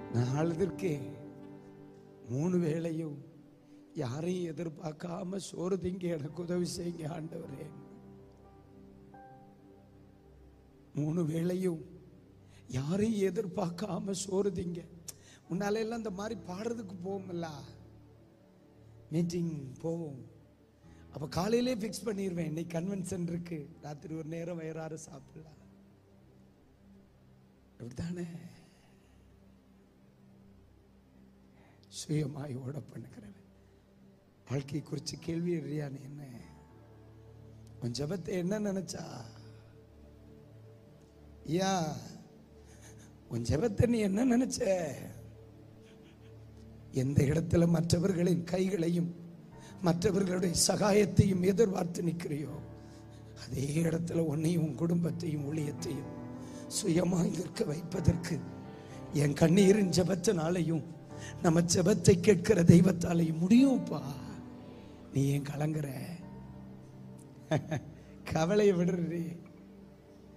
நாளதற்கு மூணு வேளையும் யாரையும் எதிர்பார்க்காம சோறு திங்க எனக்கு உதவி செய்யுங்க ஆண்டவரே மூணு வேளையும் யாரையும் எதிர்பார்க்காம சோறு திங்க முன்னால எல்லாம் இந்த மாதிரி பாடுறதுக்கு போவோம்ல மீட்டிங் போவோம் அப்ப காலையிலே ஃபிக்ஸ் பண்ணிடுவேன் இன்னைக்கு கன்வென்ஷன் இருக்கு ராத்திரி ஒரு நேரம் வயிறார சாப்பிடலாம் அப்படித்தானே சுயமாய் ஓட பண்ணுகிறவன் வாழ்க்கை குறித்து கேள்வி எறியான்னு என்ன உன் ஜபத்தை என்ன நினைச்சா ஐயா உன் ஜபத்தை நீ என்ன நினைச்ச எந்த இடத்துல மற்றவர்களின் கைகளையும் மற்றவர்களுடைய சகாயத்தையும் எதிர்பார்த்து நிற்கிறியோ அதே இடத்துல உன்னையும் உன் குடும்பத்தையும் ஊழியத்தையும் சுயமாய் நிற்க வைப்பதற்கு என் கண்ணீரின் ஜெபத்தினாலையும் நம்ம ஜெபத்தை கேட்கிற தெய்வத்தாலையும் முடியும்ப்பா நீ ஏன் கலங்குற கவலையை விடுறே